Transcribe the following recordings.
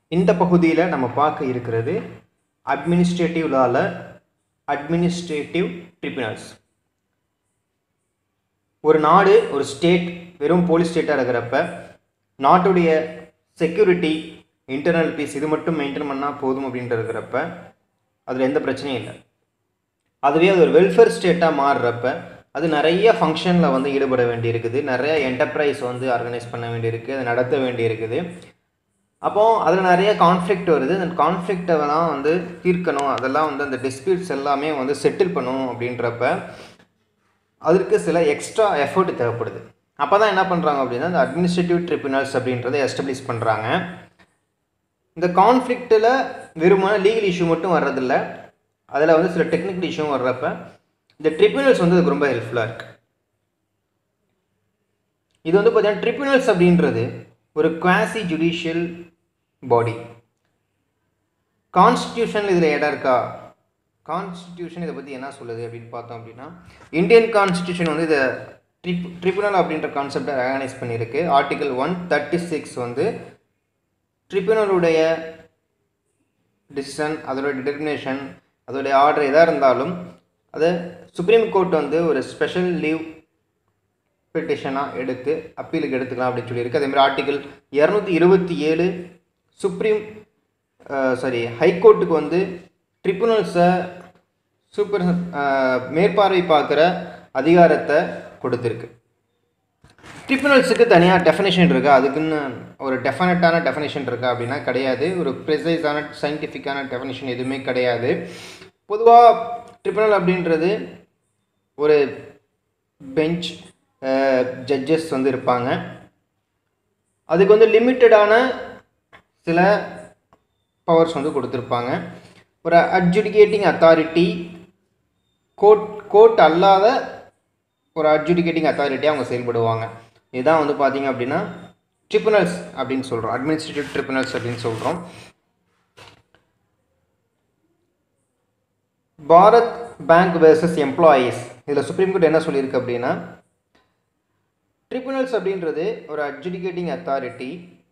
இந்த பகுதியில் நம்ம பார்க்க இருக்கிறது அட்மினிஸ்ட்ரேட்டிவ் லாவில் அட்மினிஸ்ட்ரேட்டிவ் ட்ரிபியூனல்ஸ் ஒரு நாடு ஒரு ஸ்டேட் வெறும் போலீஸ் ஸ்டேட்டாக இருக்கிறப்ப நாட்டுடைய செக்யூரிட்டி இன்டர்னல் பீஸ் இது மட்டும் மெயின்டைன் பண்ணால் போதும் அப்படின்ட்டு இருக்கிறப்ப அதில் எந்த பிரச்சனையும் இல்லை அதுவே அது ஒரு வெல்ஃபேர் ஸ்டேட்டாக மாறுறப்ப அது நிறைய ஃபங்க்ஷனில் வந்து ஈடுபட வேண்டியிருக்குது நிறைய என்டர்பிரைஸ் வந்து ஆர்கனைஸ் பண்ண வேண்டியிருக்கு அதை நடத்த வேண்டியிருக்குது அப்போது அதில் நிறைய கான்ஃப்ளிக்ட் வருது அந்த கான்ஃப்ளிக்டை தான் வந்து தீர்க்கணும் அதெல்லாம் வந்து அந்த டிஸ்பியூட்ஸ் எல்லாமே வந்து செட்டில் பண்ணணும் அப்படின்றப்ப அதற்கு சில எக்ஸ்ட்ரா எஃபர்ட் தேவைப்படுது அப்போ தான் என்ன பண்ணுறாங்க அப்படின்னா இந்த அட்மினிஸ்ட்ரேட்டிவ் ட்ரிபியூனல்ஸ் அப்படின்றத எஸ்டப்ளிஷ் பண்ணுறாங்க இந்த கான்ஃப்ளிக்ட்டில் வெறுமான லீகல் இஷ்யூ மட்டும் வர்றதில்ல அதில் வந்து சில டெக்னிக்கல் இஷ்யூவும் வர்றப்ப இந்த ட்ரிபியூனல்ஸ் வந்து அதுக்கு ரொம்ப ஹெல்ப்ஃபுல்லாக இருக்குது இது வந்து பார்த்தீங்கன்னா ட்ரிபியூனல்ஸ் அப்படின்றது ஒரு குவாசி ஜுடிஷியல் பாடி கான்ஸ்டியூஷன் இதில் இடம் இருக்கா கான்ஸ்டியூஷன் இதை பற்றி என்ன சொல்லுது அப்படின்னு பார்த்தோம் அப்படின்னா இந்தியன் கான்ஸ்டியூஷன் வந்து இதை ட்ரிப் ட்ரிபியூனல் அப்படின்ற கான்செப்டை ரெகனைஸ் பண்ணியிருக்கு ஆர்டிகல் ஒன் தேர்ட்டி சிக்ஸ் வந்து ட்ரிபியூனலுடைய டிசிஷன் அதோட டிட்டர்மினேஷன் அதோடைய ஆர்டர் எதாக இருந்தாலும் அதை சுப்ரீம் கோர்ட் வந்து ஒரு ஸ்பெஷல் லீவ் பெட்டிஷனாக எடுத்து அப்பீலுக்கு எடுத்துக்கலாம் அப்படின்னு சொல்லியிருக்கு அதே மாதிரி ஆர்டிகல் இரநூத்தி இருபத்தி ஏழு சுப்ரீம் சாரி ஹைகோர்ட்டுக்கு வந்து ட்ரிபுனல்ஸை சூப்பர் மேற்பார்வை பார்க்குற அதிகாரத்தை கொடுத்துருக்கு ட்ரிபுனல்ஸுக்கு தனியாக டெஃபினேஷன் இருக்கா அதுக்குன்னு ஒரு டெஃபினட்டான டெஃபினேஷன் இருக்கா அப்படின்னா கிடையாது ஒரு ப்ரிசைஸான சயின்டிஃபிக்கான டெஃபினேஷன் எதுவுமே கிடையாது பொதுவாக ட்ரிபுனல் அப்படின்றது ஒரு பெஞ்ச் ஜட்ஜஸ் வந்து இருப்பாங்க அதுக்கு வந்து லிமிட்டடான சில பவர்ஸ் வந்து கொடுத்துருப்பாங்க ஒரு அட்ஜுடிகேட்டிங் அத்தாரிட்டி கோர்ட் கோர்ட் அல்லாத ஒரு அட்ஜுடிகேட்டிங் அத்தாரிட்டியாக அவங்க செயல்படுவாங்க இதுதான் வந்து பார்த்தீங்க அப்படின்னா ட்ரிபுனல்ஸ் அப்படின்னு சொல்கிறோம் அட்மினிஸ்ட்ரேட்டிவ் ட்ரிபுனல்ஸ் அப்படின்னு சொல்கிறோம் பாரத் பேங்க் வேர்சஸ் எம்ப்ளாயீஸ் இதில் சுப்ரீம் கோர்ட் என்ன சொல்லியிருக்கு அப்படின்னா ட்ரிபுனல்ஸ் அப்படின்றது ஒரு அட்ஜுடிகேட்டிங் அத்தாரிட்டி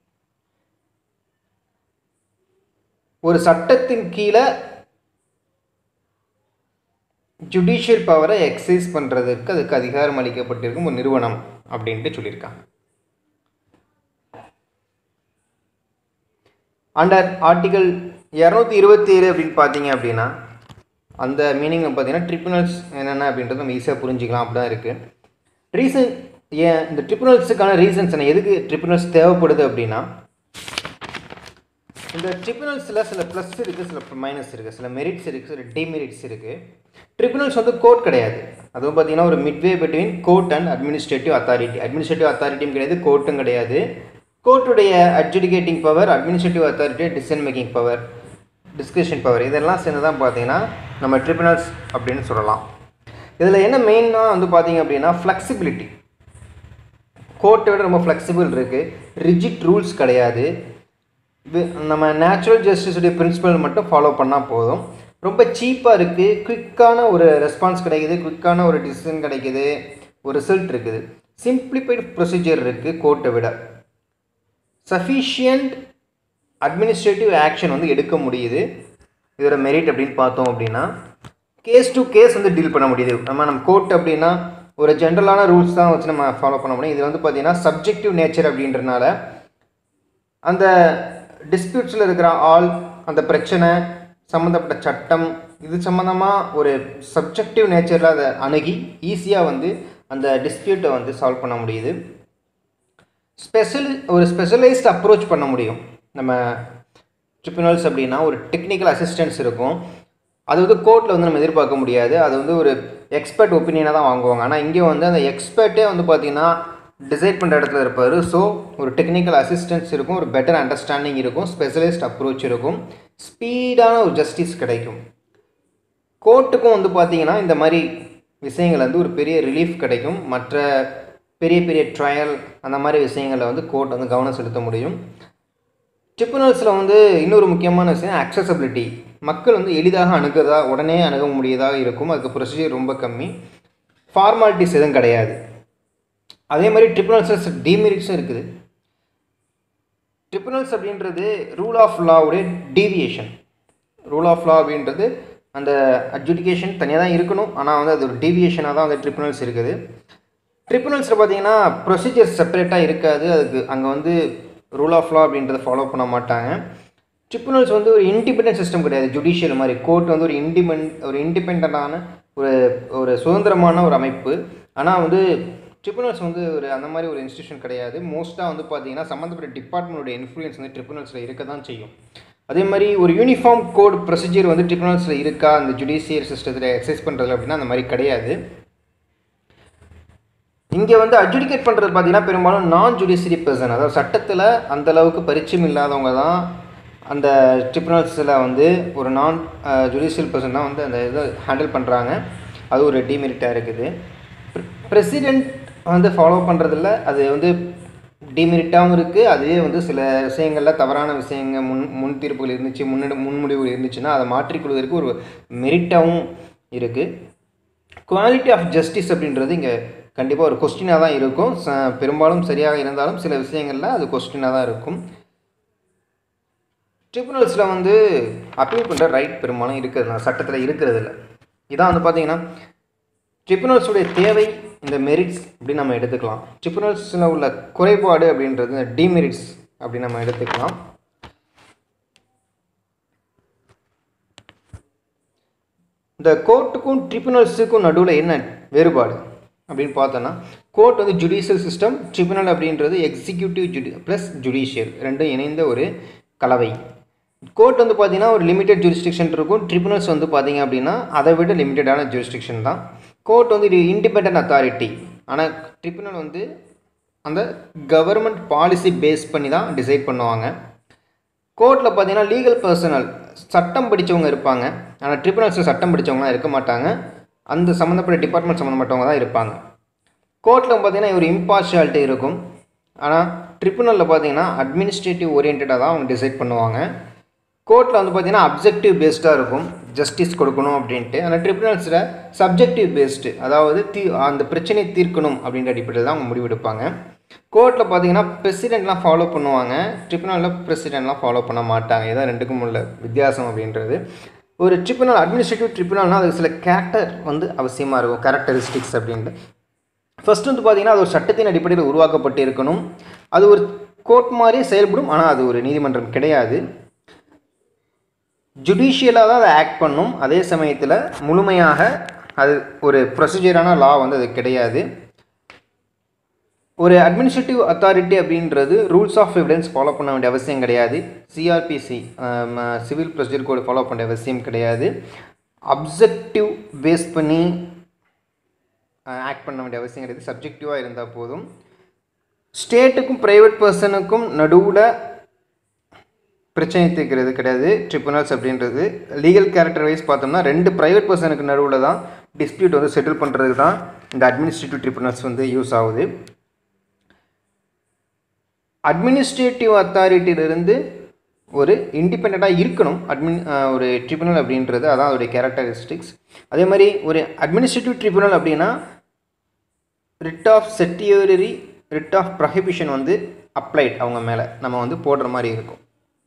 ஒரு சட்டத்தின் கீழே ஜுடிஷியல் பவரை எக்ஸைஸ் பண்ணுறதுக்கு அதுக்கு அதிகாரம் அளிக்கப்பட்டிருக்கும் ஒரு நிறுவனம் அப்படின்ட்டு சொல்லியிருக்காங்க அண்டர் ஆர்டிகல் இரநூத்தி இருபத்தி ஏழு அப்படின்னு பார்த்தீங்க அப்படின்னா அந்த மீனிங் பார்த்தீங்கன்னா ட்ரிபுனல்ஸ் என்னென்ன அப்படின்றது நம்ம ஈஸியாக புரிஞ்சிக்கலாம் அப்படி தான் இருக்குது ரீசன் ஏன் இந்த ட்ரிபுனல்ஸுக்கான ரீசன்ஸ் என்ன எதுக்கு ட்ரிபுனல்ஸ் தேவைப்படுது அப்படின்னா இந்த ட்ரிபுனல்ஸில் சில ப்ளஸ் இருக்குது சில மைனஸ் இருக்குது சில மெரிட்ஸ் இருக்குது சில டிமெரிட்ஸ் இருக்குது ட்ரிபுனல்ஸ் வந்து கோர்ட் கிடையாது அதுவும் பார்த்தீங்கன்னா ஒரு midway between court and administrative authority administrative அத்தாரிட்டியும் கிடையாது கோர்ட்டும் கிடையாது கோர்ட்டுடைய adjudicating power administrative authority decision making power discussion power இதெல்லாம் சேர்ந்து தான் பார்த்தீங்கன்னா நம்ம ட்ரிபுனல்ஸ் அப்படின்னு சொல்லலாம் இதில் என்ன மெயினாக வந்து பார்த்தீங்க அப்படின்னா ஃப்ளெக்சிபிலிட்டி கோர்ட்டை விட ரொம்ப ஃப்ளெக்சிபிள் இருக்குது ரிஜிட் ரூல்ஸ் கிடையாது நம்ம நேச்சுரல் ஜஸ்டிஸுடைய பிரின்சிபல் மட்டும் ஃபாலோ பண்ணால் போதும் ரொம்ப சீப்பாக இருக்குது குவிக்கான ஒரு ரெஸ்பான்ஸ் கிடைக்குது குவிக்கான ஒரு டிசிஷன் கிடைக்குது ஒரு ரிசல்ட் இருக்குது சிம்பிளிஃபைடு ப்ரொசீஜர் இருக்குது கோர்ட்டை விட சஃபிஷியன்ட் அட்மினிஸ்ட்ரேட்டிவ் ஆக்ஷன் வந்து எடுக்க முடியுது இதோட மெரிட் அப்படின்னு பார்த்தோம் அப்படின்னா கேஸ் டு கேஸ் வந்து டீல் பண்ண முடியுது நம்ம நம்ம கோர்ட் அப்படின்னா ஒரு ஜென்ரலான ரூல்ஸ் தான் வச்சு நம்ம ஃபாலோ பண்ண முடியும் இது வந்து பார்த்திங்கன்னா சப்ஜெக்டிவ் நேச்சர் அப்படின்றனால அந்த டிஸ்பியூட்ஸில் இருக்கிற ஆள் அந்த பிரச்சனை சம்மந்தப்பட்ட சட்டம் இது சம்மந்தமாக ஒரு சப்ஜெக்டிவ் நேச்சரில் அதை அணுகி ஈஸியாக வந்து அந்த டிஸ்பியூட்டை வந்து சால்வ் பண்ண முடியுது ஸ்பெஷல் ஒரு ஸ்பெஷலைஸ்ட் அப்ரோச் பண்ண முடியும் நம்ம ட்ரிபியூனல்ஸ் அப்படின்னா ஒரு டெக்னிக்கல் அசிஸ்டன்ஸ் இருக்கும் அது வந்து கோர்ட்டில் வந்து நம்ம எதிர்பார்க்க முடியாது அது வந்து ஒரு எக்ஸ்பர்ட் ஒப்பீனியனாக தான் வாங்குவாங்க ஆனால் இங்கே வந்து அந்த எக்ஸ்பர்ட்டே வந்து பார்த்திங்கன்னா டிசைட் பண்ணுற இடத்துல இருப்பார் ஸோ ஒரு டெக்னிக்கல் அசிஸ்டன்ஸ் இருக்கும் ஒரு பெட்டர் அண்டர்ஸ்டாண்டிங் இருக்கும் ஸ்பெஷலிஸ்ட் அப்ரோச் இருக்கும் ஸ்பீடான ஒரு ஜஸ்டிஸ் கிடைக்கும் கோர்ட்டுக்கும் வந்து பார்த்திங்கன்னா இந்த மாதிரி விஷயங்கள் வந்து ஒரு பெரிய ரிலீஃப் கிடைக்கும் மற்ற பெரிய பெரிய ட்ரையல் அந்த மாதிரி விஷயங்களில் வந்து கோர்ட் வந்து கவனம் செலுத்த முடியும் ட்ரிபுனல்ஸில் வந்து இன்னொரு முக்கியமான விஷயம் அக்சசபிலிட்டி மக்கள் வந்து எளிதாக அணுகிறதா உடனே அணுக முடியதாக இருக்கும் அதுக்கு ப்ரொசீஜர் ரொம்ப கம்மி ஃபார்மாலிட்டிஸ் எதுவும் கிடையாது அதே மாதிரி ட்ரிபுனல்ஸில் டிமெரிட்ஸும் இருக்குது ட்ரிபுனல்ஸ் அப்படின்றது ரூல் ஆஃப் லாவுடைய டீவியேஷன் ரூல் ஆஃப் லா அப்படின்றது அந்த அட்ஜுடிகேஷன் தனியாக தான் இருக்கணும் ஆனால் வந்து அது ஒரு டீவியேஷனாக தான் வந்து ட்ரிபுனல்ஸ் இருக்குது ட்ரிபுனல்ஸில் பார்த்தீங்கன்னா ப்ரொசீஜர் செப்பரேட்டாக இருக்காது அதுக்கு அங்கே வந்து ரூல் ஆஃப் லா அப்படின்றத ஃபாலோ பண்ண மாட்டாங்க ட்ரிபுனல்ஸ் வந்து ஒரு இண்டிபெண்டன்ட் சிஸ்டம் கிடையாது ஜுடிஷியல் மாதிரி கோர்ட் வந்து ஒரு இண்டிபெண்ட் ஒரு இண்டிபெண்ட்டான ஒரு ஒரு சுதந்திரமான ஒரு அமைப்பு ஆனால் வந்து ட்ரிபுனல்ஸ் வந்து ஒரு அந்த மாதிரி ஒரு இன்ஸ்டியூஷன் கிடையாது மோஸ்ட்டாக வந்து பார்த்தீங்கன்னா சம்மந்தப்பட்ட டிபார்ட்மெண்ட்டோட இன்ஃப்ளூயன்ஸ் வந்து ட்ரிபுனல்ஸில் இருக்க தான் செய்யும் அதே மாதிரி ஒரு யூனிஃபார்ம் கோட் ப்ரொசீஜர் வந்து ட்ரிபுனல்ஸில் இருக்கா அந்த ஜுடிஷியல் சிஸ்டத்தில் எக்ஸசைஸ் பண்ணுறது அப்படின்னா அந்த மாதிரி கிடையாது இங்கே வந்து அட்ஜுடிகேட் பண்ணுறது பார்த்தீங்கன்னா பெரும்பாலும் நான் ஜுடிஷியரி பர்சன் அதாவது சட்டத்தில் அந்த அளவுக்கு பரிச்சயம் இல்லாதவங்க தான் அந்த ட்ரிபுனல்ஸில் வந்து ஒரு நான் ஜுடிஷியல் பர்சன் தான் வந்து அந்த இதை ஹேண்டில் பண்ணுறாங்க அது ஒரு டிமெரிட்டாக இருக்குது பிரசிடெண்ட் வந்து ஃபாலோ பண்ணுறதில்ல அது வந்து டிமெரிட்டாகவும் இருக்குது அதுவே வந்து சில விஷயங்களில் தவறான விஷயங்கள் முன் முன் தீர்ப்புகள் இருந்துச்சு முன்னெடு முன்முடிவுகள் இருந்துச்சுன்னா அதை மாற்றிக்கொள்வதற்கு ஒரு மெரிட்டாகவும் இருக்குது குவாலிட்டி ஆஃப் ஜஸ்டிஸ் அப்படின்றது இங்கே கண்டிப்பாக ஒரு கொஸ்டினாக தான் இருக்கும் ச பெரும்பாலும் சரியாக இருந்தாலும் சில விஷயங்களில் அது கொஸ்டினாக தான் இருக்கும் ட்ரிபுனல்ஸில் வந்து அப்பீல் பண்ணுற ரைட் பெரும்பாலும் இருக்கிறது சட்டத்தில் இருக்கிறது இல்லை இதான் வந்து பார்த்தீங்கன்னா ட்ரிபுனல்ஸுடைய தேவை இந்த மெரிட்ஸ் அப்படின்னு நம்ம எடுத்துக்கலாம் ட்ரிபுனல்ஸில் உள்ள குறைபாடு அப்படின்றது இந்த டிமெரிட்ஸ் அப்படின்னு நம்ம எடுத்துக்கலாம் இந்த கோர்ட்டுக்கும் ட்ரிபுனல்ஸுக்கும் நடுவில் என்ன வேறுபாடு அப்படின்னு பார்த்தோன்னா கோர்ட் வந்து ஜுடிஷியல் சிஸ்டம் ட்ரிபுனல் அப்படின்றது எக்ஸிக்யூட்டிவ் ஜுடி ப்ளஸ் ஜுடிஷியல் ரெண்டும் இணைந்த ஒரு கலவை கோர்ட் வந்து பார்த்தீங்கன்னா ஒரு லிமிடெட் ஜூரிஸ்டிக்ஷன் இருக்கும் ட்ரிபுனல்ஸ் வந்து பார்த்தீங்க அப்படின்னா அதை விட லிமிட்டடான ஜூரிஸ்டிக்ஷன் தான் கோர்ட் வந்து இது இண்டிபெண்ட் அத்தாரிட்டி ஆனால் ட்ரிபுனல் வந்து அந்த கவர்மெண்ட் பாலிசி பேஸ் பண்ணி தான் டிசைட் பண்ணுவாங்க கோர்ட்டில் பார்த்தீங்கன்னா லீகல் பர்சனல் சட்டம் படித்தவங்க இருப்பாங்க ஆனால் ட்ரிபுனல்ஸில் சட்டம் படித்தவங்களாம் இருக்க மாட்டாங்க அந்த சம்மந்தப்பட்ட டிபார்ட்மெண்ட் சம்மந்தப்பட்டவங்க தான் இருப்பாங்க கோர்ட்டில் பார்த்தீங்கன்னா ஒரு இம்பார்ஷியாலிட்டி இருக்கும் ஆனால் ட்ரிபுனலில் பார்த்தீங்கன்னா அட்மினிஸ்ட்ரேட்டிவ் ஓரியன்டாக தான் அவங்க டிசைட் பண்ணுவாங்க கோர்ட்டில் வந்து பார்த்தீங்கன்னா அப்ஜெக்டிவ் பேஸ்டாக இருக்கும் ஜஸ்டிஸ் கொடுக்கணும் அப்படின்ட்டு ஆனால் ட்ரிபுனல்ஸில் சப்ஜெக்டிவ் பேஸ்டு அதாவது தீ அந்த பிரச்சனையை தீர்க்கணும் அப்படின்ற அடிப்படையில் தான் அவங்க முடிவெடுப்பாங்க கோர்ட்டில் பார்த்தீங்கன்னா பிரசிடெண்ட்லாம் ஃபாலோ பண்ணுவாங்க ட்ரிபுனலில் பிரசிடெண்ட்லாம் ஃபாலோ பண்ண மாட்டாங்க இதான் ரெண்டுக்கும் உள்ள வித்தியாசம் அப்படின்றது ஒரு ட்ரிபுனல் அட்மினிஸ்ட்ரேட்டிவ் ட்ரிபுனல்னால் அதுக்கு சில கேரக்டர் வந்து அவசியமாக இருக்கும் கேரக்டரிஸ்டிக்ஸ் அப்படின்ட்டு ஃபர்ஸ்ட் வந்து பார்த்தீங்கன்னா அது ஒரு சட்டத்தின் அடிப்படையில் உருவாக்கப்பட்டு இருக்கணும் அது ஒரு கோர்ட் மாதிரியே செயல்படும் ஆனால் அது ஒரு நீதிமன்றம் கிடையாது ஜுடிஷியலாக தான் அதை ஆக்ட் பண்ணும் அதே சமயத்தில் முழுமையாக அது ஒரு ப்ரொசீஜரான லா வந்து அது கிடையாது ஒரு அட்மினிஸ்ட்ரேட்டிவ் அத்தாரிட்டி அப்படின்றது ரூல்ஸ் ஆஃப் எவிடன்ஸ் ஃபாலோ பண்ண வேண்டிய அவசியம் கிடையாது CrPC civil procedure code follow பண்ண அவசியம் கிடையாது அப்ஜெக்டிவ் பேஸ் பண்ணி ஆக்ட் பண்ண வேண்டிய அவசியம் கிடையாது சப்ஜெக்டிவாக இருந்தால் போதும் ஸ்டேட்டுக்கும் ப்ரைவேட் பர்சனுக்கும் நடுவில் பிரச்சனை தீர்க்கிறது கிடையாது ட்ரிபுனல்ஸ் அப்படின்றது லீகல் கேரக்டர் வைஸ் பார்த்தோம்னா ரெண்டு ப்ரைவேட் பர்சனுக்கு நடுவில் தான் டிஸ்பியூட் வந்து செட்டில் பண்ணுறதுக்கு தான் இந்த அட்மினிஸ்ட்ரேட்டிவ் ட்ரிபுனல்ஸ் வந்து யூஸ் ஆகுது அட்மினிஸ்ட்ரேட்டிவ் அத்தாரிட்டியிலிருந்து ஒரு இண்டிபெண்ட்டாக இருக்கணும் அட்மின் ஒரு ட்ரிபுனல் அப்படின்றது அதான் அதோடைய கேரக்டரிஸ்டிக்ஸ் அதே மாதிரி ஒரு அட்மினிஸ்ட்ரேட்டிவ் ட்ரிபுனல் அப்படின்னா writ of certiorari writ of prohibition வந்து அப்ளைட் அவங்க மேலே நம்ம வந்து போடுற மாதிரி இருக்கும்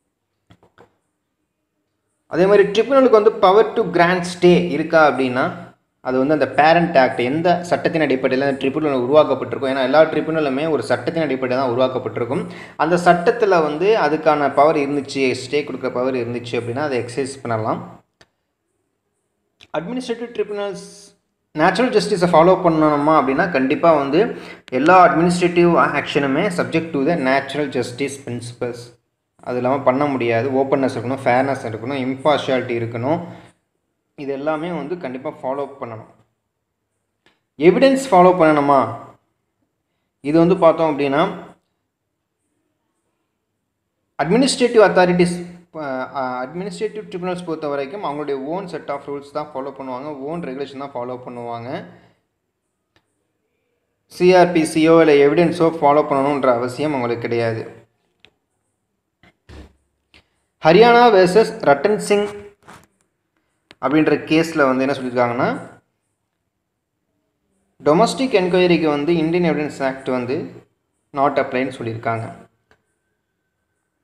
அதே மாதிரி ட்ரிபுனலுக்கு வந்து பவர் டு கிராண்ட் ஸ்டே இருக்கா அப்படின்னா அது வந்து அந்த பேரண்ட் ஆக்ட் எந்த சட்டத்தின் அடிப்படையில் அந்த ட்ரிபுனல் உருவாக்கப்பட்டிருக்கும் ஏன்னா எல்லா ட்ரிபுனலுமே ஒரு சட்டத்தின் அடிப்படையில் தான் உருவாக்கப்பட்டிருக்கும் அந்த சட்டத்தில் வந்து அதுக்கான பவர் இருந்துச்சு ஸ்டே கொடுக்குற பவர் இருந்துச்சு அப்படின்னா அதை எக்ஸசைஸ் பண்ணலாம் அட்மினிஸ்ட்ரேட்டிவ் ட்ரிபுனல்ஸ் நேச்சுரல் ஜஸ்டிஸை ஃபாலோ பண்ணணுமா அப்படின்னா கண்டிப்பாக வந்து எல்லா அட்மினிஸ்ட்ரேட்டிவ் ஆக்ஷனுமே subject to the natural justice principles அது இல்லாமல் பண்ண முடியாது ஓப்பன்னஸ் இருக்கணும் ஃபேர்னஸ் இருக்கணும் இம்பார்ஷியாலிட்டி இருக்கணும் இது எல்லாமே வந்து கண்டிப்பாக ஃபாலோ பண்ணணும் எவிடன்ஸ் ஃபாலோ பண்ணணுமா இது வந்து பார்த்தோம் அப்படின்னா அட்மினிஸ்ட்ரேட்டிவ் அத்தாரிட்டிஸ் அட்மினிஸ்ட்ரேட்டிவ் ட்ரிபுனல்ஸ் பொறுத்த வரைக்கும் அவங்களுடைய ஓன் செட் ஆஃப் ரூல்ஸ் தான் ஃபாலோ பண்ணுவாங்க ஓன் ரெகுலேஷன் தான் ஃபாலோ பண்ணுவாங்க சிஆர்பிசியோ இல்லை எவிடன்ஸோ ஃபாலோ பண்ணணுன்ற அவசியம் அவங்களுக்கு கிடையாது ஹரியானா வேர்சஸ் ரட்டன் சிங் அப்படின்ற கேஸில் வந்து என்ன சொல்லியிருக்காங்கன்னா டொமஸ்டிக் என்கொயரிக்கு வந்து இந்தியன் எவிடன்ஸ் ஆக்ட் வந்து நாட் அப்ளைன்னு சொல்லியிருக்காங்க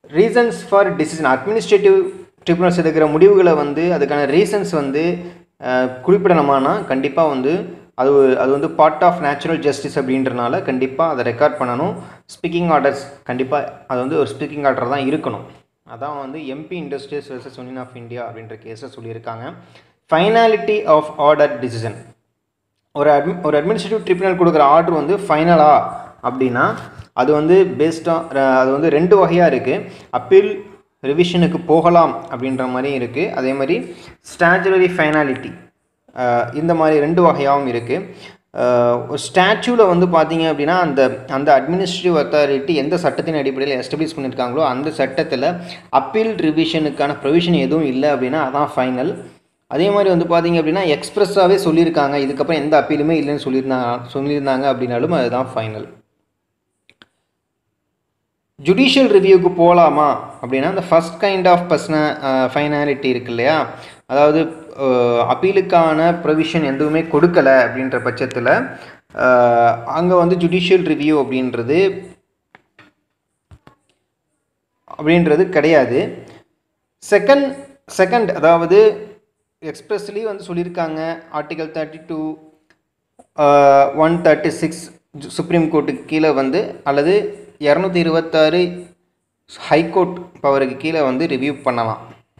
reasons for decision administrative tribunals எடுக்கிற முடிவுகளை வந்து அதுக்கான ரீசன்ஸ் வந்து அஹ், குறிப்பிடணுமானா கண்டிப்பாக வந்து அது அது வந்து பார்ட் ஆஃப் நேச்சுரல் ஜஸ்டிஸ் அப்படின்றனால கண்டிப்பாக அதை ரெக்கார்ட் பண்ணணும் ஸ்பீக்கிங் ஆர்டர்ஸ் கண்டிப்பாக அது வந்து ஒரு ஸ்பீக்கிங் ஆர்டர் தான் இருக்கணும் அதான் வந்து MP industries versus union of India அப்படின்ற கேஸை சொல்லியிருக்காங்க ஃபைனாலிட்டி ஆஃப் ஆர்டர் டிசிஷன் ஒரு அட்மி ஒரு அட்மினிஸ்ட்ரேட்டிவ் ட்ரிபியூனல் கொடுக்குற ஆர்டர் வந்து ஃபைனலா அப்படின்னா அது வந்து பேஸ்டாக அது வந்து ரெண்டு வகையாக இருக்குது அப்பீல் ரிவிஷனுக்கு போகலாம் அப்படின்ற மாதிரியும் இருக்குது அதே மாதிரி ஸ்டாச்சுரரி ஃபைனாலிட்டி இந்த மாதிரி ரெண்டு வகையாகவும் இருக்குது ஸ்டாச்சுவில் வந்து பார்த்தீங்க அப்படின்னா அந்த அந்த அட்மினிஸ்ட்ரேட்டிவ் அத்தாரிட்டி எந்த சட்டத்தின் அடிப்படையில் எஸ்டாப்ளிஷ் பண்ணியிருக்காங்களோ அந்த சட்டத்தில் அப்பீல் ரிவிஷனுக்கான ப்ரொவிஷன் எதுவும் இல்லை அப்படின்னா அதான் ஃபைனல் அதே மாதிரி வந்து பார்த்தீங்க அப்படின்னா எக்ஸ்பிரஸாகவே சொல்லியிருக்காங்க இதுக்கப்புறம் எந்த அப்பீலுமே இல்லைன்னு சொல்லியிருந்தாங்க சொல்லியிருந்தாங்க அப்படின்னாலும் அதுதான் ஃபைனல் ஜுடிஷியல் ரிவ்யூக்கு போகலாமா அப்படின்னா அந்த first kind of person finality இருக்கு இல்லையா அதாவது அப்பீலுக்கான ப்ரொவிஷன் எதுவுமே கொடுக்கல அப்படின்ற பட்சத்தில் அங்கே வந்து ஜுடிஷியல் ரிவ்யூ அப்படின்றது அப்படின்றது கிடையாது செகண்ட் செகண்ட் அதாவது எக்ஸ்பிரஸ்லி வந்து சொல்லியிருக்காங்க article thirty two one thirty six supreme கோர்ட்டுக்கு கீழே வந்து அல்லது இரநூத்தி இருபத்தாறு ஹைகோர்ட் பவருக்கு கீழே வந்து ரிவ்யூ பண்ணலாம்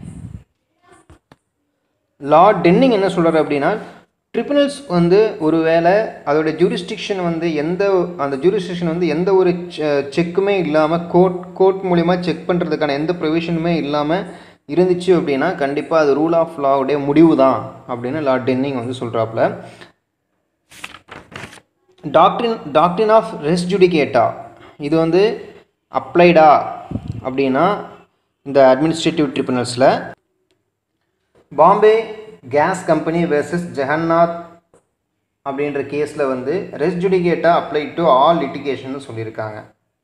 லா டென்னிங் என்ன சொல்கிறார் அப்படின்னா ட்ரிபுனல்ஸ் வந்து ஒருவேளை அதோட ஜூரிஸ்டிக்ஷன் வந்து எந்த அந்த ஜூரிஸ்டிக்ஷன் வந்து எந்த ஒரு செக்குமே இல்லாமல் கோர்ட் கோர்ட் மூலிமா செக் பண்ணுறதுக்கான எந்த ப்ரொவிஷனுமே இல்லாமல் இருந்துச்சு அப்படின்னா கண்டிப்பாக அது ரூல் ஆஃப் லாவுடைய முடிவு தான் அப்படின்னு லா டென்னிங் வந்து சொல்கிறாப்புல டாக்டின் டாக்டின் ஆஃப் ரெஸ் ஜுடிகேட்டா இது வந்து அப்ளைடா அப்படின்னா இந்த அட்மினிஸ்ட்ரேட்டிவ் ட்ரிபுனல்ஸில் Bombay case company versus Jagannath அப்படின்ற கேஸில் வந்து res judicata apply to all litigation சொல்லியிருக்காங்க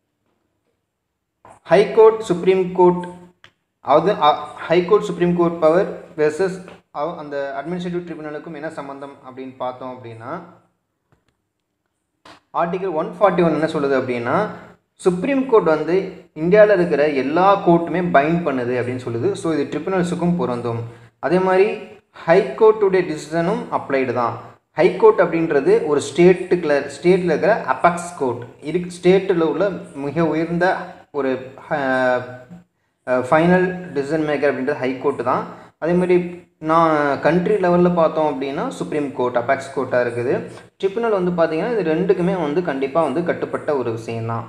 ஹைகோர்ட் சுப்ரீம் கோர்ட் அது high court supreme court power versus அந்த அட்மினிஸ்ட்ரேட்டிவ் ட்ரிபுனலுக்கும் என்ன சம்மந்தம் அப்படின்னு பார்த்தோம் அப்படின்னா ஆர்டிகல் ஒன் ஃபார்ட்டி ஒன் என்ன சொல்லுது அப்படின்னா சுப்ரீம் கோர்ட் வந்து இந்தியாவில் இருக்கிற எல்லா கோர்ட்டுமே பைண்ட் பண்ணுது அப்படின்னு சொல்லுது ஸோ இது ட்ரிபுனல்ஸுக்கும் பொருந்தும் அதே மாதிரி ஹைகோர்ட்டுடைய டிசிஷனும் அப்ளைடு தான் ஹைகோர்ட் அப்படின்றது ஒரு ஸ்டேட்டுக்குள்ள ஸ்டேட்டில் இருக்கிற அபெக்ஸ் கோர்ட் இது ஸ்டேட்டில் உள்ள மிக உயர்ந்த ஒரு ஃபைனல் டிசிஷன் மேக்கர் அப்படின்றது ஹைகோர்ட்டு தான் அதே மாதிரி நான் கண்ட்ரி லெவலில் பார்த்தோம் அப்படின்னா சுப்ரீம் கோர்ட் அபெக்ஸ் கோர்ட்டாக இருக்குது ட்ரிபுனல் வந்து பார்த்தீங்கன்னா இது ரெண்டுக்குமே வந்து கண்டிப்பாக வந்து கட்டுப்பட்ட ஒரு விஷயம்தான்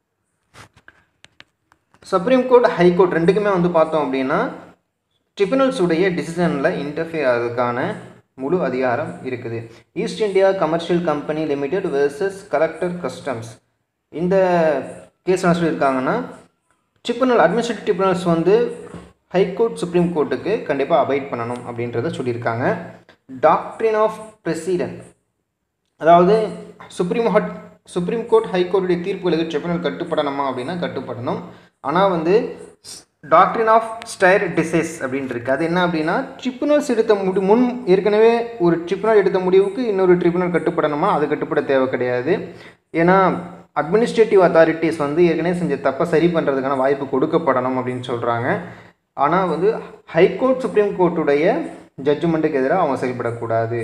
சுப்ரீம் கோர்ட் ஹைகோர்ட் ரெண்டுக்குமே வந்து பார்த்தோம் அப்படின்னா ட்ரிபுனல்ஸ் உடைய டிசிஷனில் இன்டர்ஃபியர் ஆகிறதுக்கான முழு அதிகாரம் இருக்குது east India commercial company limited versus collector customs இந்த கேஸ் என்ன சொல்லியிருக்காங்கன்னா ட்ரிபுனல் அட்மினிஸ்ட்ரேட்டிவ் ட்ரிபுனல்ஸ் வந்து ஹைகோர்ட் சுப்ரீம் கோர்ட்டுக்கு கண்டிப்பாக அபைட் பண்ணணும் அப்படின்றத சொல்லியிருக்காங்க டாக்ட்ரின் ஆஃப் பிரசிடென்ட் அதாவது சுப்ரீம் ஹட் சுப்ரீம் கோர்ட் ஹைகோர்ட்டுடைய தீர்ப்புகளுக்கு ட்ரிபுனல் கட்டுப்படணுமா அப்படின்னா கட்டுப்படணும் ஆனால் வந்து டாக்ட்ரின் ஆஃப் ஸ்டைர் டிசைஸ் அப்படின்ட்டு இருக்குது அது என்ன அப்படின்னா ட்ரிபுனல்ஸ் எடுத்த முடி முன் ஏற்கனவே ஒரு ட்ரிபுனல் எடுத்த முடிவுக்கு இன்னொரு ட்ரிபுனல் கட்டுப்படணுமா அது கட்டுப்பட தேவை கிடையாது ஏன்னா அட்மினிஸ்ட்ரேட்டிவ் அத்தாரிட்டிஸ் வந்து ஏற்கனவே செஞ்ச தப்பை சரி பண்ணுறதுக்கான வாய்ப்பு கொடுக்கப்படணும் அப்படின்னு சொல்கிறாங்க ஆனால் வந்து ஹைகோர்ட் சுப்ரீம் கோர்ட்டுடைய ஜட்ஜ்மெண்ட்டுக்கு எதிராக அவங்க செயல்படக்கூடாது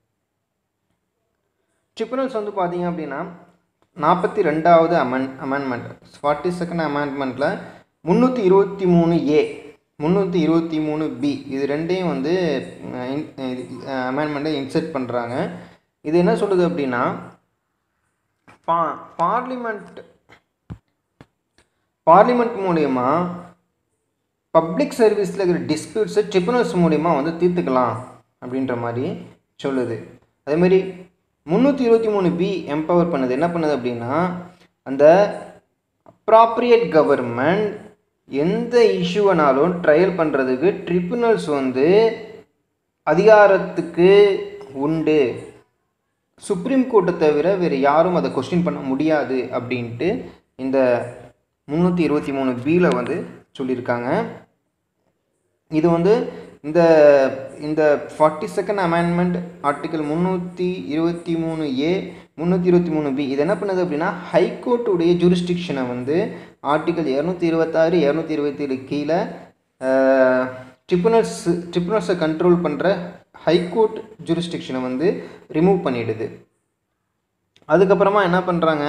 ட்ரிபுனல்ஸ் வந்து பார்த்தீங்க அப்படின்னா நாற்பத்தி ரெண்டாவது அமெண்ட் அமெண்ட்மெண்ட் ஃபார்ட்டி செகண்ட் அமெண்ட்மெண்ட்டில் முந்நூற்றி இருபத்தி மூணு ஏ முந்நூற்றி இருபத்தி மூணு பி இது ரெண்டையும் வந்து அமெண்ட்மெண்ட்டை இன்செர்ட் பண்ணுறாங்க இது என்ன சொல்லுது அப்படின்னா பா பார்லிமெண்ட் பார்லிமெண்ட் மூலயமா பப்ளிக் சர்வீஸில் இருக்கிற டிஸ்பியூட்ஸை ட்ரிபுனல்ஸ் மூலிமா வந்து தீர்த்துக்கலாம் அப்படின்ற மாதிரி சொல்லுது அதேமாதிரி முந்நூற்றி இருபத்தி மூணு பி எம்பவர் பண்ணுது என்ன பண்ணுது அப்படின்னா அந்த அப்ராப்ரியேட் கவர்மெண்ட் எந்த இஷ்யூவனாலும் ட்ரையல் பண்ணுறதுக்கு ட்ரிபுனல்ஸ் வந்து அதிகாரத்துக்கு உண்டு சுப்ரீம் கோர்ட்டை தவிர வேறு யாரும் அதை கொஸ்டின் பண்ண முடியாது அப்படின்ட்டு இந்த முந்நூற்றி இருபத்தி மூணு பியில் வந்து சொல்லியிருக்காங்க இது வந்து இந்த இந்த ஃபார்ட்டி செகண்ட் அமெண்ட்மெண்ட் ஆர்டிக்கல் முந்நூற்றி இருபத்தி மூணு ஏ முந்நூற்றி இருபத்தி மூணு பி இது என்ன பண்ணுது அப்படின்னா ஹைகோர்ட்டுடைய ஜூரிஸ்டிக்ஷனை வந்து ஆர்டிகல் இரநூத்தி இருபத்தாறு இரநூத்தி இருபத்தேழு கீழே ட்ரிபுனல்ஸ் ட்ரிபுனல்ஸை கண்ட்ரோல் பண்ணுற ஹைகோர்ட் ஜூரிஸ்டிக்ஷனை வந்து ரிமூவ் பண்ணிடுது அதுக்கப்புறமா என்ன பண்ணுறாங்க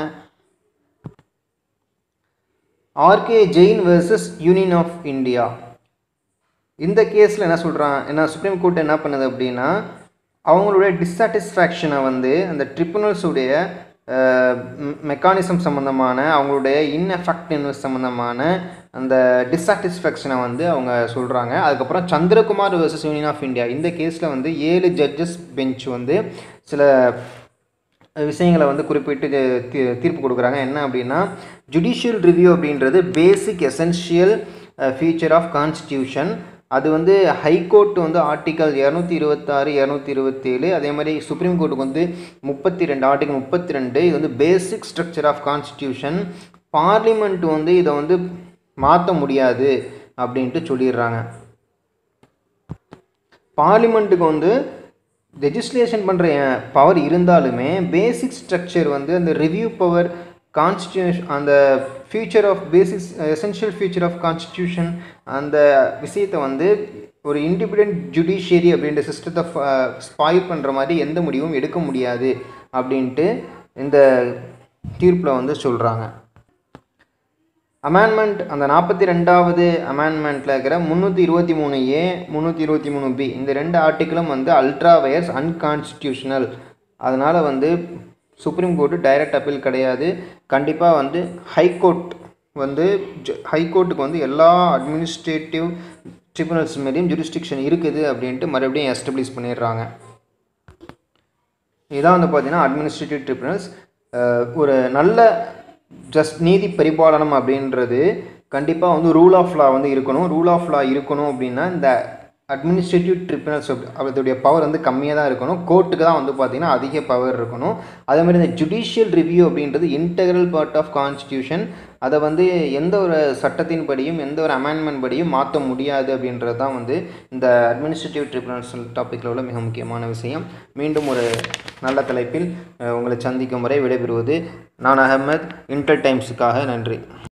RK Jain versus union of India இந்த கேஸில் என்ன சொல்கிறான் என்ன சுப்ரீம் கோர்ட் என்ன பண்ணுது அப்படின்னா அவங்களுடைய டிஸ்சாட்டிஸ்ஃபேக்ஷனை வந்து அந்த ட்ரிபுனல்ஸுடைய மெக்கானிசம் சம்மந்தமான அவங்களுடைய இன்எஃபெக்டிவ்னஸ் சம்மந்தமான அந்த டிஸ்சாட்டிஸ்ஃபேக்ஷனை வந்து அவங்க சொல்கிறாங்க அதுக்கப்புறம் Chandrakumar versus union of India இந்த கேஸில் வந்து ஏழு ஜட்ஜஸ் பெஞ்ச் வந்து சில விஷயங்களை வந்து குறிப்பிட்டு தீ- தீர்ப்பு கொடுக்குறாங்க என்ன அப்படின்னா ஜுடிஷியல் ரிவ்யூ அப்படின்றது basic essential feature of constitution அது வந்து ஹைகோர்ட் வந்து ஆர்டிகல் இரநூத்தி இருபத்தாறு இரநூத்தி இருபத்தேழு அதே மாதிரி சுப்ரீம் கோர்ட்டுக்கு வந்து முப்பத்தி ரெண்டு ஆர்டிகல் முப்பத்தி ரெண்டு இது வந்து basic structure of constitution parliament வந்து இதை வந்து மாற்ற முடியாது அப்படின்ட்டு சொல்லிடுறாங்க பார்லிமெண்ட்டுக்கு வந்து லெஜிஸ்லேஷன் பண்ணுற பவர் இருந்தாலுமே பேசிக் ஸ்ட்ரக்சர் வந்து அந்த ரிவ்யூ பவர் கான்ஸ்டியூஷன் அந்த future of basics essential future of constitution அந்த விஷயத்தை வந்து ஒரு இண்டிபெண்ட் ஜுடிஷியரி அப்படின்ற சிஸ்டத்தை ஸ்பாயில் பண்ணுற மாதிரி எந்த முடிவும் எடுக்க முடியாது அப்படின்ட்டு இந்த தீர்ப்பில் வந்து சொல்கிறாங்க அமெண்ட்மெண்ட் அந்த நாற்பத்தி ரெண்டாவது அமெண்ட்மெண்ட்டில் இருக்கிற முந்நூற்றி இருபத்தி மூணு ஏ முந்நூற்றி இருபத்தி மூணு பி இந்த ரெண்டு ஆர்டிக்கிளும் வந்து அல்ட்ரா வயர்ஸ் அன்கான்ஸ்டியூஷனல் அதனால் வந்து சுப்ரீம் கோர்ட்டு டைரக்ட் அப்பீல் கிடையாது கண்டிப்பாக வந்து ஹைகோர்ட் வந்து ஹைகோர்ட்டுக்கு வந்து எல்லா அட்மினிஸ்ட்ரேட்டிவ் ட்ரிபுனல்ஸ் மேலேயும் ஜுரிஸ்டிக்ஷன் இருக்குது அப்படின்ட்டு மறுபடியும் எஸ்டப்ளிஷ் பண்ணிடுறாங்க இதான் வந்து பார்த்தீங்கன்னா அட்மினிஸ்ட்ரேட்டிவ் ட்ரிபுனல்ஸ் ஒரு நல்ல ஜஸ்ட் நீதி பரிபாலனம் அப்படின்றது கண்டிப்பாக வந்து ரூல் ஆஃப் லா வந்து இருக்கணும் ரூல் ஆஃப் லா இருக்கணும் அப்படின்னா இந்த அட்மினிஸ்ட்ரேட்டிவ் ட்ரிபுனல்ஸ் அதோடைய பவர் வந்து கம்மியாக தான் இருக்கணும் கோர்ட்டுக்கு தான் வந்து பார்த்திங்கன்னா அதிக பவர் இருக்கணும் அதே மாதிரி இந்த ஜுடிஷியல் ரிவ்யூ அப்படின்றது இன்டெக்ரல் பார்ட் ஆஃப் கான்ஸ்டியூஷன் அதை வந்து எந்த ஒரு சட்டத்தின் படியும் எந்த ஒரு அமெண்ட்மெண்ட் படியும் மாற்ற முடியாது அப்படின்றது தான் வந்து இந்த அட்மினிஸ்ட்ரேட்டிவ் ட்ரிபுனல்ஸ் டாப்பிக்கில் உள்ள மிக முக்கியமான விஷயம் மீண்டும் ஒரு நல்ல தலைப்பில் அஹ், உங்களை சந்திக்கும் வரை விடைபெறுவது நான் அகமது இன்டர் டைம்ஸுக்காக நன்றி